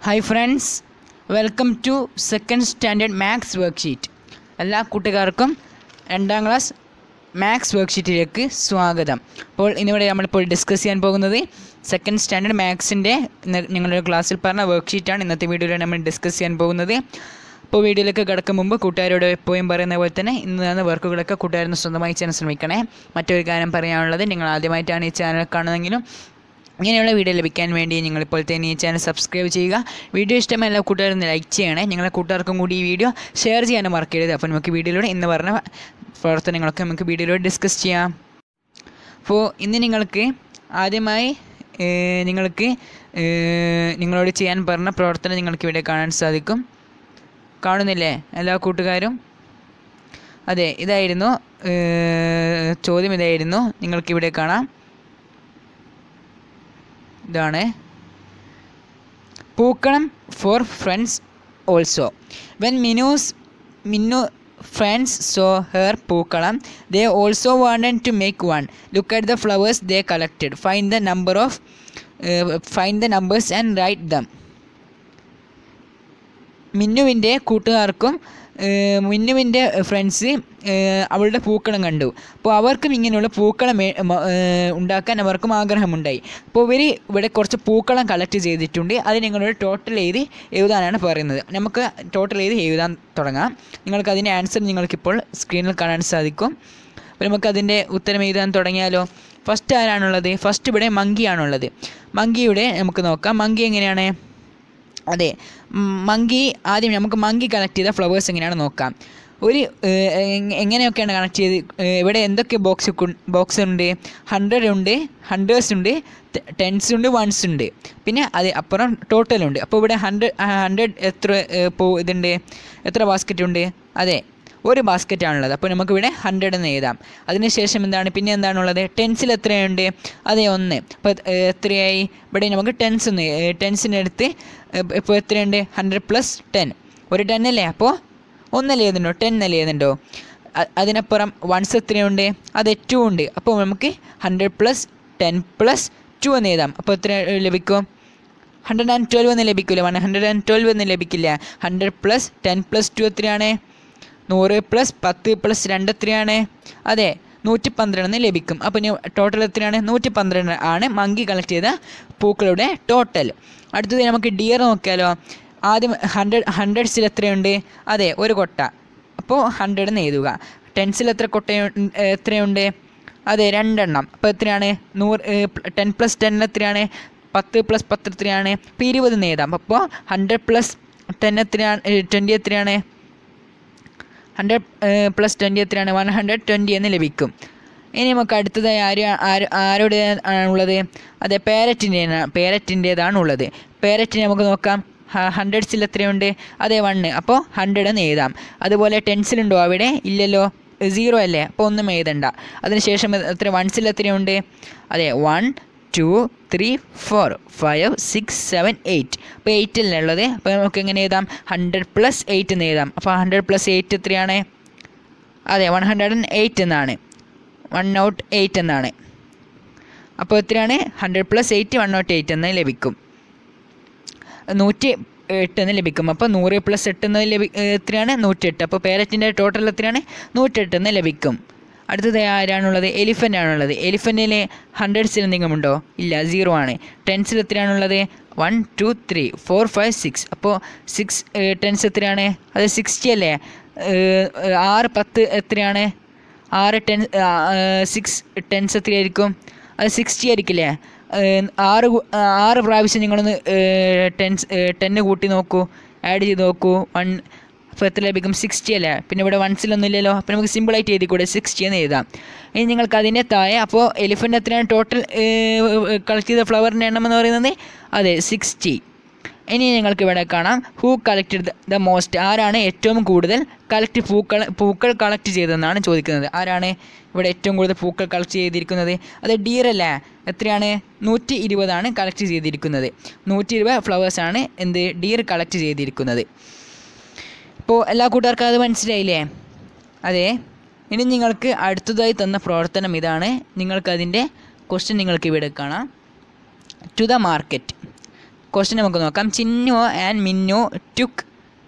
hi friends welcome to second standard maths worksheet എല്ലാ കൂട്ടുകാർക്കും രണ്ടാം ക്ലാസ് മാത്സ് വർക്ക്ഷീറ്റിലേക്ക് സ്വാഗതം അപ്പോൾ ഇന്നിവിടെ നമ്മളിപ്പോൾ ഡിസ്കസ് ചെയ്യാൻ പോകുന്നത് സെക്കൻഡ് സ്റ്റാൻഡേർഡ് മാത്സിൻ്റെ നിങ്ങളുടെ ക്ലാസ്സിൽ പറഞ്ഞ വർക്ക്ഷീറ്റാണ് ഇന്നത്തെ വീഡിയോയിൽ നമ്മൾ ഡിസ്കസ് ചെയ്യാൻ പോകുന്നത് അപ്പോൾ വീഡിയോയിലേക്ക് കിടക്കും മുമ്പ് കൂട്ടുകാരോട് എപ്പോഴും പറയുന്ന പോലെ തന്നെ ഇന്ന് തന്ന വർക്കുകളൊക്കെ കൂട്ടുകാരൊന്ന് സ്വന്തമായി ചെയ്യാൻ ശ്രമിക്കണേ മറ്റൊരു കാര്യം പറയാനുള്ളത് നിങ്ങൾ ആദ്യമായിട്ടാണ് ഈ ചാനൽ കാണുന്നതെങ്കിലും ഇങ്ങനെയുള്ള വീഡിയോ ലഭിക്കാൻ വേണ്ടി നിങ്ങളിപ്പോൾ തന്നെ ഈ ചാനൽ സബ്സ്ക്രൈബ് ചെയ്യുക വീഡിയോ ഇഷ്ടമായ എല്ലാ കൂട്ടുകാരും ലൈക്ക് ചെയ്യണേ നിങ്ങളെ കൂട്ടുകാർക്കും കൂടി ഈ വീഡിയോ ഷെയർ ചെയ്യാനും മറക്കരുത് അപ്പോൾ നമുക്ക് വീഡിയോയിലൂടെ ഇന്ന് പറഞ്ഞ പ്രവർത്തനങ്ങളൊക്കെ നമുക്ക് വീഡിയോയിലൂടെ ഡിസ്കസ് ചെയ്യാം അപ്പോൾ ഇന്ന് നിങ്ങൾക്ക് ആദ്യമായി ഏഹ്, നിങ്ങൾക്ക് ഏഹ്, നിങ്ങളോട് ചെയ്യാൻ പറഞ്ഞ പ്രവർത്തനം നിങ്ങൾക്ക് ഇവിടെ കാണാൻ സാധിക്കും കാണുന്നില്ലേ എല്ലാ കൂട്ടുകാരും അതെ ഇതായിരുന്നു ഏഹ്, ചോദ്യം ഇതായിരുന്നു നിങ്ങൾക്കിവിടെ കാണാം ഇതാണ് pookalam for friends also when Minu's Minnu friends saw her pookalam they also wanted to make one look at the flowers they collected find the number of find the numbers and write them മിന്നുവിൻ്റെ കൂട്ടുകാർക്കും ഏഹ്, മിന്നുവിൻ്റെ ഫ്രണ്ട്സ് ഏഹ്, അവളുടെ പൂക്കളം കണ്ടു അപ്പോൾ അവർക്കും ഇങ്ങനെയുള്ള പൂക്കളം മേ- മ- ഏഹ്, ഉണ്ടാക്കാൻ അവർക്കും ആഗ്രഹമുണ്ടായി അപ്പോൾ ഇവർ ഇവിടെ കുറച്ച് പൂക്കളം കളക്ട് ചെയ്തിട്ടുണ്ട് അത് നിങ്ങളോട് ടോട്ടൽ എഴുതി എഴുതാനാണ് പറയുന്നത് നമുക്ക് ടോട്ടൽ എഴുതി എഴുതാൻ തുടങ്ങാം നിങ്ങൾക്ക് അതിൻ്റെ ആൻസർ നിങ്ങൾക്കിപ്പോൾ സ്ക്രീനിൽ കാണാൻ സാധിക്കും അപ്പോൾ നമുക്ക് അതിൻ്റെ ഉത്തരം എഴുതാൻ തുടങ്ങിയാലോ ഫസ്റ്റ് ആരാണുള്ളത് ഫസ്റ്റ് ഇവിടെ മങ്കിയാണുള്ളത് മങ്കിയുടെ നമുക്ക് നോക്കാം മങ്കി എങ്ങനെയാണ് അതെ ഉം, മങ്കി ആദ്യം നമുക്ക് മങ്കി കളക്ട് ചെയ്ത ഫ്ലവേഴ്സ് എങ്ങനെയാണ് നോക്കാം ഒരു ഏഹ്, എങ്- എങ്ങനെയൊക്കെയാണ് കണക്ട് ചെയ്ത് ഏഹ്, ഇവിടെ എന്തൊക്കെ ബോക്സ് ബോക്സ് ഉണ്ട് ഹൺഡ്രഡ് ഉണ്ട് ഹൺഡ്രഡ്സ് ഉണ്ട് ടെൻസ് ഉണ്ട് വൺസ് ഉണ്ട് പിന്നെ അത് അപ്പുറം ടോട്ടൽ ഉണ്ട് അപ്പോൾ ഇവിടെ ഹൺഡ്രഡ് ഹൺഡ്രഡ് എത്ര ഏഹ്, പോ ഇതുണ്ട് എത്ര ബാസ്ക്കറ്റ് ഉണ്ട് അതെ ഒരു ബാസ്ക്കറ്റ് ആണുള്ളത് അപ്പോൾ നമുക്ക് ഇവിടെ ഹൺഡ്രഡ് എന്ന് എഴുതാം അതിനുശേഷം എന്താണ് പിന്നെ എന്താണുള്ളത് ടെൻസിൽ എത്രയുണ്ട് അതെ ഒന്ന് അപ്പോൾ എത്രയായി ഇവിടെ നമുക്ക് ടെൻസ് ഒന്ന് ടെൻസിനടുത്ത് ഇപ്പോൾ എത്രയുണ്ട് ഹൺഡ്രഡ് പ്ലസ് ടെൻ ഒരു ടെൻ അല്ലേ അപ്പോൾ ഒന്നല്ലേ എഴുതുന്നുണ്ടോ ടെൻ അല്ലേ എഴുതുന്നുണ്ടോ അ- അതിനപ്പുറം വൺസ് എത്രയുണ്ട് അത് ടു ഉണ്ട് അപ്പോൾ നമുക്ക് hundred plus ten plus two എന്ന് എഴുതാം അപ്പോൾ എത്ര ലഭിക്കും ഹൺഡ്രഡ് ആൻഡ് ട്വൽവ് എന്ന് ലഭിക്കില്ല വൺ ഹൺഡ്രഡ് ആൻഡ് ട്വൽവ് എന്ന് ലഭിക്കില്ല hundred plus ten plus two എത്രയാണ് നൂറ് പ്ലസ് പത്ത് പ്ലസ് രണ്ട് എത്രയാണ് അതെ നൂറ്റി പന്ത്രണ്ട് ലഭിക്കും അപ്പോൾ ഇനി ടോട്ടൽ എത്രയാണ് നൂറ്റി പന്ത്രണ്ട് ആണ് മങ്കി കളക്ട് ചെയ്ത പൂക്കളുടെ ടോട്ടൽ അടുത്തത് നമുക്ക് ഡിയർ നോക്കിയാലോ ആദ്യം ഹൺഡ്രഡ് ഹൺഡ്രഡ്സിൽ എത്രയുണ്ട് അതെ ഒരു കൊട്ട അപ്പോൾ ഹൺഡ്രഡ് എന്ന് എഴുതുക ടെൻസിൽ എത്ര കൊട്ട എത്രയുണ്ട് അതെ രണ്ടെണ്ണം അപ്പോൾ എത്രയാണ് നൂറ് ടെൻ പ്ലസ് ടെൻ എത്രയാണ് പത്ത് പ്ലസ് പത്ത് എത്രയാണ് ഇപ്പോൾ ഇരുപത് എന്ന് എഴുതാം അപ്പോൾ ഹൺഡ്രഡ് പ്ലസ് ടെൻ എത്രയാണ് ട്വൻറ്റി എത്രയാണ് ഹൺഡ്രഡ് പ്ലസ് ട്വൻറ്റി എത്രയാണ് വൺ ഹൺഡ്രഡ് ട്വൻറ്റി എന്ന് ലഭിക്കും ഇനി നമുക്ക് അടുത്തതായി ആര് ആര് ആരുടെ ആണുള്ളത് അതെ പേരറ്റിൻ്റെ പേരറ്റിൻ്റേതാണ് ഉള്ളത് പേരറ്റിന് നമുക്ക് നോക്കാം ഹൺഡ്രഡ്സിൽ എത്രയുണ്ട് അതെ വണ്ണ് അപ്പോൾ ഹൺഡ്രഡ് എന്ന് എഴുതാം അതുപോലെ ടെൻസിലുണ്ടോ അവിടെ ഇല്ലല്ലോ സീറോ അല്ലേ അപ്പോൾ ഒന്നും എഴുതണ്ട അതിനുശേഷം എത്ര വൺസിൽ എത്രയുണ്ട് അതെ one two three four five six seven eight അപ്പോൾ എയ്റ്റ് അല്ലേ ഉള്ളത് അപ്പോൾ നമുക്ക് എങ്ങനെ എഴുതാം ഹൺഡ്രഡ് പ്ലസ് എയ്റ്റ് എന്ന് എഴുതാം അപ്പോൾ ഹൺഡ്രഡ് പ്ലസ് എയ്റ്റ് എത്രയാണ് അതെ വൺ ഹൺഡ്രഡ് ആൻഡ് എയ്റ്റ് എന്നാണ് വൺ നോട്ട് എയ്റ്റ് എന്നാണ് അപ്പോൾ എത്രയാണ് hundred plus eight one nought eight എന്ന് ലഭിക്കും നൂറ്റി എട്ട് എന്ന് ലഭിക്കും അപ്പോൾ നൂറ് പ്ലസ് എട്ട് എന്ന് ലഭി എത്രയാണ് നൂറ്റെട്ട് അപ്പോൾ പേരറ്റിൻ്റെ ടോട്ടൽ എത്രയാണ് നൂറ്റെട്ട് എന്ന് ലഭിക്കും അടുത്തത് ആരാണുള്ളത് എലിഫൻ്റ് ആണുള്ളത് എലിഫൻറ്റിൽ ഹൺഡ്രഡ്സിൽ എന്തെങ്കിലും ഉണ്ടോ ഇല്ല സീറോ ആണ് ടെൻസിൽ എത്രയാണുള്ളത് one two three four five six അപ്പോൾ സിക്സ് ടെൻസ് എത്രയാണ് അത് സിക്സ്റ്റി അല്ലേ ഏഹ്, ആറ് പത്ത് എത്രയാണ് ആറ് ടെൻ സിക്സ് ടെൻസ് എത്രയായിരിക്കും അത് സിക്സ്റ്റി ആയിരിക്കില്ലേ ഏഹ്, ആറ് കു- ആറ് പ്രാവശ്യം നിങ്ങളൊന്ന് ടെൻസ് ടെന്ന് കൂട്ടി നോക്കൂ ആഡ് ചെയ്ത് നോക്കൂ വൺ അപ്പോൾ എത്ര ലഭിക്കും സിക്സ്റ്റി അല്ലേ പിന്നെ ഇവിടെ വൺസിലൊന്നും ഇല്ലല്ലോ അപ്പോൾ നമുക്ക് സിമ്പിളായിട്ട് എഴുതി കൂടെ സിക്സ്റ്റി എന്ന് എഴുതാം ഇനി നിങ്ങൾക്ക് അതിൻ്റെ താഴെ അപ്പോൾ എലിഫൻ്റ് എത്രയാണ് ടോട്ടൽ കളക്ട് ചെയ്ത ഫ്ലവറിൻ്റെ എണ്ണം എന്ന് പറയുന്നത് അതെ സിക്സ്റ്റി ഇനി നിങ്ങൾക്ക് ഇവിടെ കാണാം ഹൂ കളക്റ്റഡ് ദ മോസ്റ്റ് ആരാണ് ഏറ്റവും കൂടുതൽ കളക്ട് പൂക്കൾ പൂക്കൾ കളക്ട് ചെയ്തതെന്നാണ് ചോദിക്കുന്നത് ആരാണ് ഇവിടെ ഏറ്റവും കൂടുതൽ പൂക്കൾ കളക്ട് ചെയ്തിരിക്കുന്നത് അത് ഡിയർ അല്ലേ എത്രയാണ് നൂറ്റി ഇരുപതാണ് കളക്ട് ചെയ്തിരിക്കുന്നത് നൂറ്റി ഇരുപത് ഫ്ലവേഴ്സാണ് എന്ത് ഡിയർ കളക്ട് ചെയ്തിരിക്കുന്നത് ഇപ്പോൾ എല്ലാ കൂട്ടുകാർക്കും അത് മനസ്സിലായില്ലേ അതെ ഇനി നിങ്ങൾക്ക് അടുത്തതായി തന്ന പ്രവർത്തനം ഇതാണ് നിങ്ങൾക്കതിൻ്റെ ക്വസ്റ്റ്യൻ നിങ്ങൾക്ക് ഇവിടെ കാണാം ടു ദ മാർക്കറ്റ് ക്വസ്റ്റ്യൻ നമുക്ക് നോക്കാം Chinnu and Minnu took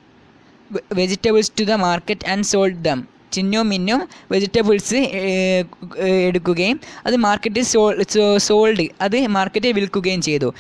vegetables to the market and sold them ചിന്നും മിന്നും വെജിറ്റബിൾസ് എടുക്കുകയും അത് മാർക്കറ്റിൽ സോൾഡ് അത് മാർക്കറ്റിൽ വിൽക്കുകയും ചെയ്തു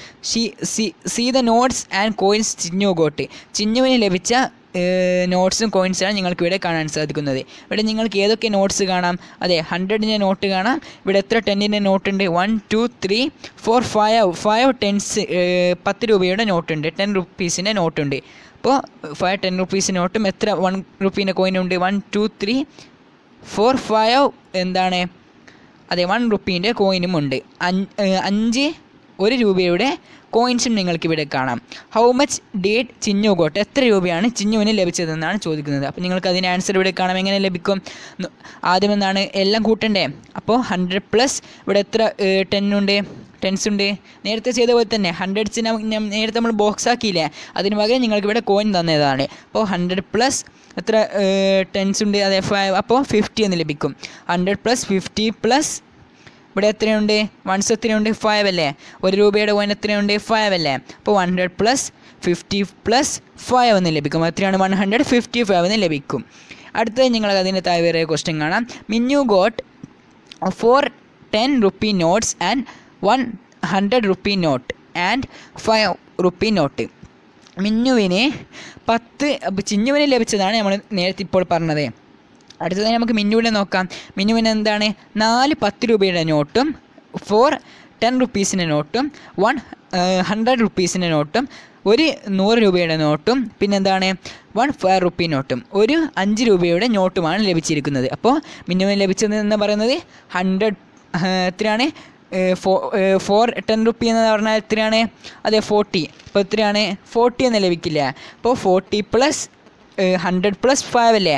see the notes and coins Chinnu got ചിന്നുവിന് ലഭിച്ച നോട്ട്സും കോയിൻസാണ് നിങ്ങൾക്ക് ഇവിടെ കാണാൻ സാധിക്കുന്നത് ഇവിടെ നിങ്ങൾക്ക് ഏതൊക്കെ നോട്ട്സ് കാണാം അതെ ഹൺഡ്രഡിൻ്റെ നോട്ട് കാണാം ഇവിടെ എത്ര ടെന്നിൻ്റെ നോട്ടുണ്ട് one two three four five five tens പത്ത് രൂപയുടെ നോട്ടുണ്ട് ടെൻ റുപ്പീസിൻ്റെ നോട്ടുണ്ട് അപ്പോൾ ഫൈവ് ടെൻ റുപ്പീസ് നോട്ടും എത്ര വൺ റുപ്പീൻ്റെ കോയിനുണ്ട് one two three four five എന്താണ് അതെ വൺ റുപ്പീൻ്റെ കോയിനും ഉണ്ട് അഞ്ച് ഒരു രൂപയുടെ കോയിൻസും നിങ്ങൾക്ക് ഇവിടെ കാണാം how much did Chinnu got എത്ര രൂപയാണ് ചിന്നുവിന് ലഭിച്ചതെന്നാണ് ചോദിക്കുന്നത് അപ്പോൾ നിങ്ങൾക്ക് അതിൻ്റെ ആൻസർ ഇവിടെ കാണാം എങ്ങനെ ലഭിക്കും ആദ്യം എന്താണ് എല്ലാം കൂട്ടണ്ടേ അപ്പോൾ ഹൺഡ്രഡ് പ്ലസ് ഇവിടെ എത്ര ടെന്നുണ്ട് ടെൻസ് ഉണ്ട് നേരത്തെ ചെയ്ത പോലെ തന്നെ ഹൺഡ്രഡ്സിന് നേരത്തെ നമ്മൾ ബോക്സ് ആക്കിയില്ലേ അതിന് പകരം നിങ്ങൾക്ക് ഇവിടെ കോയിൻ തന്നതാണ് അപ്പോൾ ഹൺഡ്രഡ് പ്ലസ് എത്ര ടെൻസ് ഉണ്ട് അതെ ഫൈവ് അപ്പോൾ ഫിഫ്റ്റി എന്ന് ലഭിക്കും ഹൺഡ്രഡ് പ്ലസ് ഫിഫ്റ്റി പ്ലസ് ഇവിടെ എത്രയുണ്ട് വൺസ് എത്രയുണ്ട് ഫൈവ് അല്ലേ ഒരു രൂപയുടെ കോയിൻ എത്രയുണ്ട് ഫൈവ് അല്ലേ അപ്പോൾ one hundred plus fifty plus five എന്ന് ലഭിക്കും എത്രയാണ് വൺ ഹൺഡ്രഡ് ഫിഫ്റ്റി ഫൈവ് എന്ന് ലഭിക്കും അടുത്തത് നിങ്ങൾ അതിൻ്റെ താഴെ വേറെ ക്വസ്റ്റ്യൻ കാണാം Minnu got four ten rupee notes and one hundred rupee note and five rupee note മിന്നുവിന് പത്ത് ചിന്നുവിന് ലഭിച്ചതാണ് നമ്മൾ നേരത്തെ ഇപ്പോൾ പറഞ്ഞത് അടുത്തതായി നമുക്ക് മിന്നുവിനെ നോക്കാം മിന്നുവിന് എന്താണ് നാല് പത്ത് രൂപയുടെ നോട്ടും ഫോർ ടെൻ റുപ്പീസിൻ്റെ നോട്ടും വൺ ഹൺഡ്രഡ് റുപ്പീസിൻ്റെ നോട്ടും ഒരു നൂറ് രൂപയുടെ നോട്ടും പിന്നെന്താണ് വൺ ഫൈവ് റുപ്പി നോട്ടും ഒരു അഞ്ച് രൂപയുടെ നോട്ടുമാണ് ലഭിച്ചിരിക്കുന്നത് അപ്പോൾ മിന്നുവിന് ലഭിച്ചത് എന്ന് പറയുന്നത് ഹൺഡ്രഡ് എത്രയാണ് ഫോ ഫോർ ടെൻ റുപ്പി എന്ന് പറഞ്ഞാൽ എത്രയാണ് അതെ ഫോർട്ടി അപ്പോൾ എത്രയാണ് ഫോർട്ടി എന്ന് ലഭിക്കില്ല അപ്പോൾ forty plus hundred plus five അല്ലേ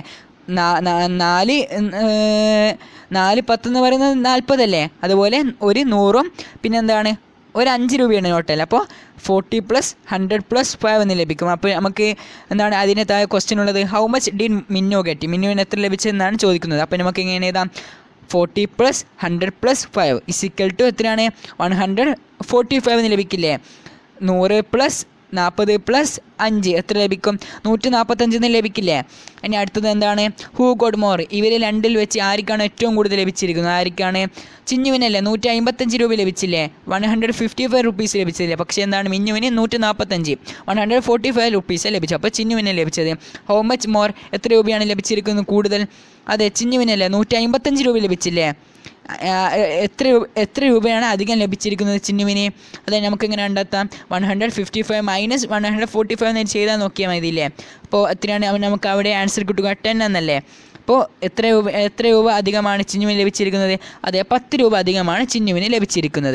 നാല് നാല് പത്ത് എന്ന് പറയുന്നത് നാൽപ്പതല്ലേ അതുപോലെ ഒരു നൂറും പിന്നെന്താണ് ഒരു അഞ്ച് രൂപയാണ് നോട്ടല്ല അപ്പോൾ forty plus hundred plus five എന്ന് ലഭിക്കും അപ്പോൾ നമുക്ക് എന്താണ് അതിന് താഴെ ക്വസ്റ്റ്യൻ ഉള്ളത് how much did Minnu get മിന്നുവിന് എത്ര ലഭിച്ചതെന്നാണ് ചോദിക്കുന്നത് അപ്പോൾ നമുക്ക് എങ്ങനെ എഴുതാം forty plus hundred plus five is equal to എത്രയാണ് വൺ ഹൺഡ്രഡ് ഫോർട്ടി ഫൈവ് എന്ന് ലഭിക്കില്ലേ നൂറ് പ്ലസ് നാൽപ്പത് പ്ലസ് അഞ്ച് എത്ര ലഭിക്കും നൂറ്റി നാൽപ്പത്തഞ്ചിന്ന് ലഭിക്കില്ലേ ഇനി അടുത്തത് എന്താണ് ഹൂ ഗോഡ് മോർ ഇവർ രണ്ടിൽ വെച്ച് ആർക്കാണ് ഏറ്റവും കൂടുതൽ ലഭിച്ചിരിക്കുന്നത് ആർക്കാണ് ചിന്നുവിനല്ലേ നൂറ്റി അമ്പത്തഞ്ച് രൂപ ലഭിച്ചില്ലേ one hundred fifty five rupees ലഭിച്ചില്ലേ പക്ഷേ എന്താണ് മിന്നുവിന് നൂറ്റി നാൽപ്പത്തഞ്ച് one hundred forty five rupees ലഭിച്ചു അപ്പോൾ ചിന്നുവിന് ലഭിച്ചത് ഹൗ മച്ച് മോർ എത്ര രൂപയാണ് ലഭിച്ചിരിക്കുന്നത് കൂടുതൽ അതെ ചിന്നുവിനല്ലേ നൂറ്റി അമ്പത്തഞ്ച് രൂപ ലഭിച്ചില്ലേ എത്ര എത്ര രൂപയാണ് അധികം ലഭിച്ചിരിക്കുന്നത് ചിന്നുവിന് അതെ നമുക്ക് എങ്ങനെ കണ്ടെത്താം one hundred fifty five minus one hundred forty five എന്ന് ചെയ്താൽ നോക്കിയാൽ മതിയില്ലേ അപ്പോൾ എത്രയാണ് നമുക്ക് അവിടെ ആൻസർ കിട്ടുക ടെൻ എന്നല്ലേ അപ്പോൾ എത്ര രൂപ എത്ര രൂപ അധികമാണ് ചിന്നുവിന് ലഭിച്ചിരിക്കുന്നത് അതെ പത്ത് രൂപ അധികമാണ് ചിന്നുവിന് ലഭിച്ചിരിക്കുന്നത്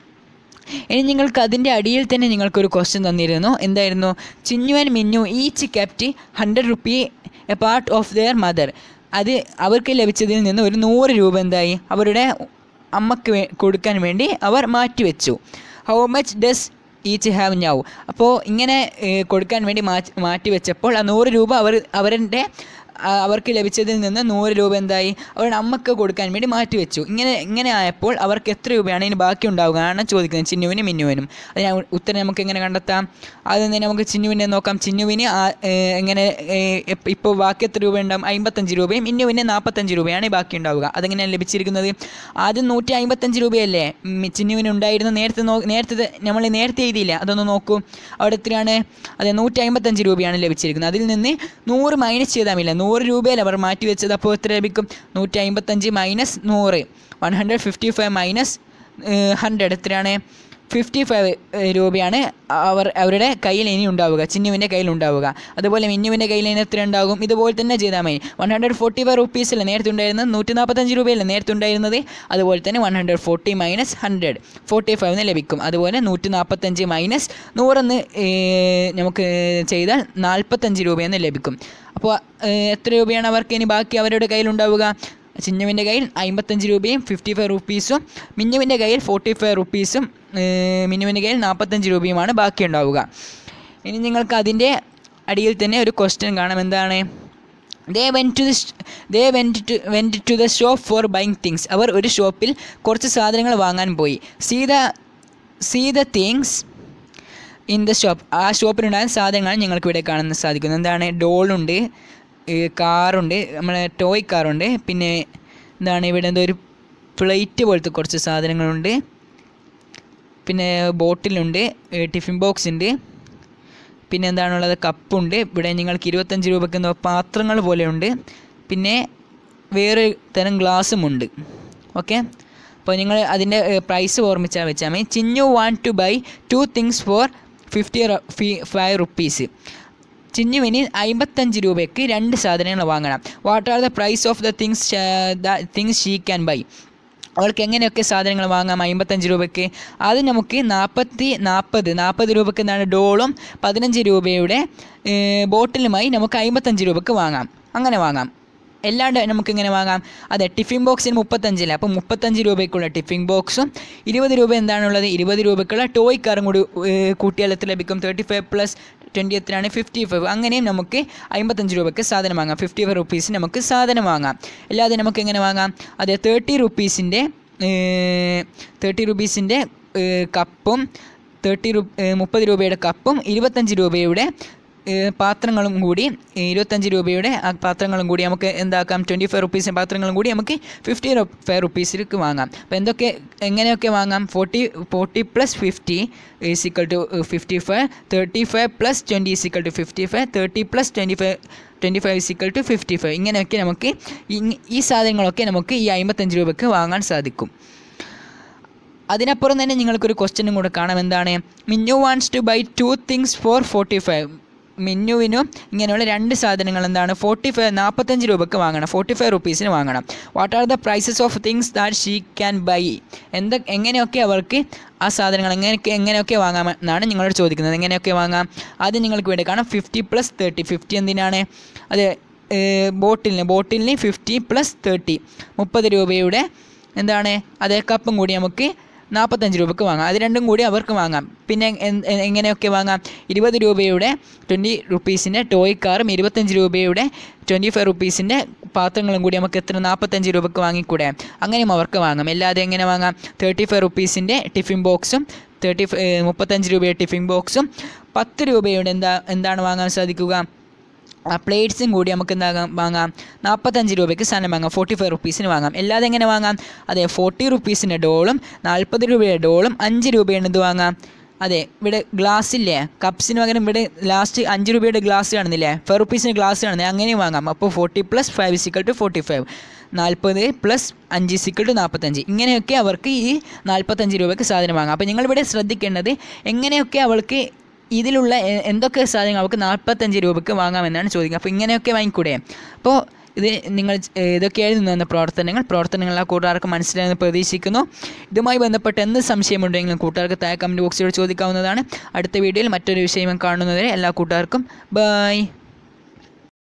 ഇനി നിങ്ങൾക്ക് അതിൻ്റെ അടിയിൽ തന്നെ നിങ്ങൾക്കൊരു ക്വസ്റ്റ്യൻ തന്നിരുന്നു എന്തായിരുന്നു Chinnu and Minnu each kept hundred rupee apart of their mother അത് അവർക്ക് ലഭിച്ചതിൽ നിന്ന് ഒരു നൂറ് രൂപ എന്തായി അവരുടെ അമ്മക്ക് വേ കൊടുക്കാൻ വേണ്ടി അവർ മാറ്റിവെച്ചു how much does each have now അപ്പോൾ ഇങ്ങനെ കൊടുക്കാൻ വേണ്ടി മാറ്റി മാറ്റിവെച്ചപ്പോൾ ആ നൂറ് രൂപ അവർ അവരുടെ അവർക്ക് ലഭിച്ചതിൽ നിന്ന് നൂറ് രൂപ എന്തായി അവരുടെ അമ്മക്ക് കൊടുക്കാൻ വേണ്ടി മാറ്റിവെച്ചു ഇങ്ങനെ ഇങ്ങനെ ആയപ്പോൾ അവർക്ക് എത്ര രൂപയാണ് ഇനി ബാക്കി ഉണ്ടാവുകയാണ് ചോദിക്കുന്നത് ചിന്നുവിനും മിന്നുവിനും അതിന് ഉത്തരം നമുക്ക് എങ്ങനെ കണ്ടെത്താം ആദ്യം തന്നെ നമുക്ക് ചിന്നുവിനെ നോക്കാം ചിന്നുവിന് എങ്ങനെ ഇപ്പോൾ ബാക്കി എത്ര രൂപ ഉണ്ടാവും അമ്പത്തഞ്ച് രൂപയും മിന്നുവിന് നാൽപ്പത്തഞ്ച് രൂപയാണ് ബാക്കി ഉണ്ടാവുക അതെങ്ങനെയാണ് ലഭിച്ചിരിക്കുന്നത് ആദ്യം നൂറ്റി അമ്പത്തഞ്ച് രൂപയല്ലേ ചിന്നുവിന് ഉണ്ടായിരുന്ന നേരത്തെ നോ നേരത്തെ നമ്മൾ നേരത്തെ എഴുതിയില്ല അതൊന്ന് നോക്കൂ അവിടെ എത്രയാണ് അതെ നൂറ്റി അമ്പത്തഞ്ച് രൂപയാണ് ലഭിച്ചിരിക്കുന്നത് അതിൽ നിന്ന് നൂറ് മൈനസ് ചെയ്താൽ മതില്ല നൂറ് രൂപയിൽ അവർ മാറ്റി വെച്ചത് അപ്പോൾ എത്ര ലഭിക്കും നൂറ്റി അമ്പത്തഞ്ച് മൈനസ് നൂറ് one hundred fifty five minus hundred എത്രയാണ് ഫിഫ്റ്റി ഫൈവ് രൂപയാണ് അവർ അവരുടെ കയ്യിൽ ഇനി ഉണ്ടാവുക ചിന്നുവിൻ്റെ കയ്യിൽ ഉണ്ടാവുക അതുപോലെ മിന്നുവിൻ്റെ കയ്യിൽ ഇനി എത്ര ഉണ്ടാകും ഇതുപോലെ തന്നെ ചെയ്താൽ മതി വൺ ഹൺഡ്രഡ് ഫോർട്ടി ഫൈവ് റുപ്പീസല്ലേ നേരത്തെ ഉണ്ടായിരുന്നത് നൂറ്റി നാൽപ്പത്തഞ്ച് രൂപയല്ലേ നേരത്തെ ഉണ്ടായിരുന്നത് അതുപോലെ തന്നെ one hundred forty minus hundred forty ഫൈവിന് ലഭിക്കും അതുപോലെ നൂറ്റി നാൽപ്പത്തഞ്ച് മൈനസ് നൂറെന്ന് നമുക്ക് ചെയ്താൽ നാൽപ്പത്തഞ്ച് രൂപയെന്ന് ലഭിക്കും അപ്പോൾ എത്ര രൂപയാണ് അവർക്ക് ഇനി ബാക്കി അവരുടെ കയ്യിലുണ്ടാവുക ചിന്നുവിൻ്റെ കയ്യിൽ അമ്പത്തഞ്ച് രൂപയും ഫിഫ്റ്റി ഫൈവ് റുപ്പീസും മിന്നുവിൻ്റെ കയ്യിൽ ഫോർട്ടി ഫൈവ് റുപ്പീസും മിന്നുവിൻ്റെ കയ്യിൽ നാൽപ്പത്തഞ്ച് രൂപയുമാണ് ബാക്കി ഉണ്ടാവുക ഇനി നിങ്ങൾക്ക് അതിൻ്റെ അടിയിൽ തന്നെ ഒരു ക്വസ്റ്റ്യൻ കാണാം എന്താണ് they went to the they went to went to the shop for buying things അവർ ഒരു ഷോപ്പിൽ കുറച്ച് സാധനങ്ങൾ വാങ്ങാൻ പോയി see the see the things in the shop ആ ഷോപ്പിലുണ്ടായ സാധനങ്ങളാണ് ഞങ്ങൾക്ക് ഇവിടെ കാണാൻ സാധിക്കുന്നത് എന്താണ് ഡോളുണ്ട് കാറുണ്ട് നമ്മളെ ടോയ് കാറുണ്ട് പിന്നെ എന്താണ് ഇവിടെ എന്തോ ഒരു പ്ലേറ്റ് പോലത്തെ കുറച്ച് സാധനങ്ങളുണ്ട് പിന്നെ ബോട്ടിലുണ്ട് ടിഫിൻ ബോക്സ് ഉണ്ട് പിന്നെ എന്താണുള്ളത് കപ്പുണ്ട് ഇവിടെ നിങ്ങൾക്ക് ഇരുപത്തഞ്ച് രൂപയ്ക്ക് എന്തോ പാത്രങ്ങൾ പോലെയുണ്ട് പിന്നെ വേറെ തരം ഗ്ലാസ്സും ഉണ്ട് ഓക്കെ അപ്പോൾ നിങ്ങൾ അതിൻ്റെ പ്രൈസ് ഓർമ്മിച്ചാൽ വെച്ചാൽ മതി Chinnu want to buy two things for fifty five rupees ചിന്നുവിന് അമ്പത്തഞ്ച് രൂപയ്ക്ക് രണ്ട് സാധനങ്ങൾ വാങ്ങണം what are the price of the things the things she can buy അവൾക്ക് എങ്ങനെയൊക്കെ സാധനങ്ങൾ വാങ്ങാം അമ്പത്തഞ്ച് രൂപയ്ക്ക് അത് നമുക്ക് നാൽപ്പത്തി നാൽപ്പത് നാൽപ്പത് രൂപയ്ക്ക് എന്താണ് ഡോളും പതിനഞ്ച് രൂപയുടെ ബോട്ടിലുമായി നമുക്ക് അമ്പത്തഞ്ച് രൂപയ്ക്ക് വാങ്ങാം അങ്ങനെ വാങ്ങാം എല്ലാണ്ട് നമുക്ക് ഇങ്ങനെ വാങ്ങാം അതെ ടിഫിൻ ബോക്സിന് മുപ്പത്തഞ്ചില്ല അപ്പോൾ മുപ്പത്തഞ്ച് രൂപയ്ക്കുള്ള ടിഫിൻ ബോക്സും ഇരുപത് രൂപ എന്താണുള്ളത് ഇരുപത് രൂപയ്ക്കുള്ള ടോയ് കാറും കൂടി കൂട്ടിയാൽ എത്ര ലഭിക്കും തേർട്ടി ഫൈവ് പ്ലസ് ട്വൻറ്റി എത്രയാണ് ഫിഫ്റ്റി ഫൈവ് അങ്ങനെയും നമുക്ക് അമ്പത്തഞ്ച് രൂപയ്ക്ക് സാധനം വാങ്ങാം ഫിഫ്റ്റി ഫൈവ് റുപ്പീസിന് നമുക്ക് സാധനം വാങ്ങാം അല്ലാതെ നമുക്ക് എങ്ങനെ വാങ്ങാം അതെ തേർട്ടി റുപ്പീസിൻ്റെ തേർട്ടി റുപ്പീസിൻ്റെ കപ്പും തേർട്ടി റു മുപ്പത് രൂപയുടെ കപ്പും ഇരുപത്തഞ്ച് രൂപയുടെ പാത്രങ്ങളും കൂടി ഇരുപത്തഞ്ച് രൂപയുടെ ആ പാത്രങ്ങളും കൂടി നമുക്ക് എന്താക്കാം ട്വൻറ്റി ഫൈവ് റുപ്പീസിൻ്റെ പാത്രങ്ങളും കൂടി നമുക്ക് ഫിഫ്റ്റി ഫൈവ് റുപ്പീസിലേക്ക് വാങ്ങാം അപ്പോൾ എന്തൊക്കെ എങ്ങനെയൊക്കെ വാങ്ങാം forty forty plus fifty is equal to fifty five thirty five plus twenty is equal to fifty five thirty plus twenty five twenty five is equal to fifty five ഇങ്ങനെയൊക്കെ നമുക്ക് ഈ സാധനങ്ങളൊക്കെ നമുക്ക് ഈ അമ്പത്തഞ്ച് രൂപയ്ക്ക് വാങ്ങാൻ സാധിക്കും അതിനപ്പുറം തന്നെ നിങ്ങൾക്കൊരു ക്വസ്റ്റ്യനും കൂടെ കാണാം എന്താണ് Minnu wants to buy two things for forty five മിന്നുവിനും ഇങ്ങനെയുള്ള രണ്ട് സാധനങ്ങൾ എന്താണ് ഫോർട്ടി ഫൈവ് നാൽപ്പത്തഞ്ച് രൂപയ്ക്ക് വാങ്ങണം ഫോർട്ടി ഫൈവ് റുപ്പീസിന് വാങ്ങണം what are the prices of things that she can buy എന്ത എങ്ങനെയൊക്കെ അവർക്ക് ആ സാധനങ്ങൾ എങ്ങനെയൊക്കെ എങ്ങനെയൊക്കെ വാങ്ങാം എന്നാണ് നിങ്ങളോട് ചോദിക്കുന്നത് എങ്ങനെയൊക്കെ വാങ്ങാം ആദ്യം നിങ്ങൾക്ക് വേണ്ടി കാണാം ഫിഫ്റ്റി പ്ലസ് തേർട്ടി ഫിഫ്റ്റി എന്തിനാണ് അത് ബോട്ടിലിന് ബോട്ടിലിന് ഫിഫ്റ്റി പ്ലസ് തേർട്ടി മുപ്പത് രൂപയുടെ എന്താണ് അതേ കപ്പും കൂടി നമുക്ക് നാൽപ്പത്തഞ്ച് രൂപയ്ക്ക് വാങ്ങാം അത് രണ്ടും കൂടി അവർക്ക് വാങ്ങാം പിന്നെ എങ്ങനെയൊക്കെ വാങ്ങാം ഇരുപത് രൂപയുടെ ട്വൻറ്റി റുപ്പീസിൻ്റെ ടോയ് കാറും ഇരുപത്തഞ്ച് രൂപയുടെ ട്വൻറ്റി ഫൈവ് റുപ്പീസിൻ്റെ പാത്രങ്ങളും കൂടി നമുക്ക് എത്ര നാൽപ്പത്തഞ്ച് രൂപയ്ക്ക് വാങ്ങിക്കൂടെ അങ്ങനെയും അവർക്ക് വാങ്ങാം അല്ലാതെ എങ്ങനെ വാങ്ങാം തേർട്ടി ഫൈവ് റുപ്പീസിൻ്റെ ടിഫിൻ ബോക്സും തേർട്ടി മുപ്പത്തഞ്ച് രൂപയുടെ ടിഫിൻ ബോക്സും പത്ത് രൂപയുടെ എന്താ എന്താണ് വാങ്ങാൻ സാധിക്കുക ആ പ്ലേറ്റ്സും കൂടി നമുക്ക് എന്താകാം വാങ്ങാം നാൽപ്പത്തഞ്ച് രൂപയ്ക്ക് സാധനം വാങ്ങാം ഫോർട്ടി ഫൈവ് റുപ്പീസിന് വാങ്ങാം അല്ലാതെ എങ്ങനെ വാങ്ങാം അതെ ഫോർട്ടി റുപ്പീസിൻ്റെ ഡോളും നാൽപ്പത് രൂപയുടെ ഡോളും അഞ്ച് രൂപയാണ് ഇത് വാങ്ങാം അതെ ഇവിടെ ഗ്ലാസ് ഇല്ലേ കപ്സിന് പകരം ഇവിടെ ലാസ്റ്റ് അഞ്ച് രൂപയുടെ ഗ്ലാസ് കാണുന്നില്ലേ ഫൈവ് റുപ്പീസിന് ഗ്ലാസ് കാണുന്നില്ല അങ്ങനെയും വാങ്ങാം അപ്പോൾ forty plus five equal to forty five നാൽപ്പത് പ്ലസ് അഞ്ച് സിക്കൽ ടു നാൽപ്പത്തഞ്ച് ഇങ്ങനെയൊക്കെ അവർക്ക് ഈ നാൽപ്പത്തഞ്ച് രൂപയ്ക്ക് സാധനം വാങ്ങാം അപ്പോൾ നിങ്ങളിവിടെ ശ്രദ്ധിക്കേണ്ടത് എങ്ങനെയൊക്കെ അവൾക്ക് ഇതിലുള്ള എന്തൊക്കെ സാധനങ്ങൾ അവർക്ക് നാൽപ്പത്തഞ്ച് രൂപയ്ക്ക് വാങ്ങാമെന്നാണ് ചോദിക്കുന്നത് അപ്പോൾ ഇങ്ങനെയൊക്കെ വാങ്ങിക്കൂടെ അപ്പോൾ ഇത് നിങ്ങൾ ഇതൊക്കെയായിരുന്നു നിന്ന പ്രവർത്തനങ്ങൾ പ്രവർത്തനങ്ങൾ ആ കൂട്ടുകാർക്ക് മനസ്സിലായെന്ന് പ്രതീക്ഷിക്കുന്നു ഇതുമായി ബന്ധപ്പെട്ട് എന്ത് സംശയമുണ്ടെങ്കിലും കൂട്ടുകാർക്ക് താഴെ കമൻറ്റ് ബോക്സിലൂടെ ചോദിക്കാവുന്നതാണ് അടുത്ത വീഡിയോയിൽ മറ്റൊരു വിഷയം കാണുന്നതുവരെ എല്ലാ കൂട്ടുകാർക്കും ബൈ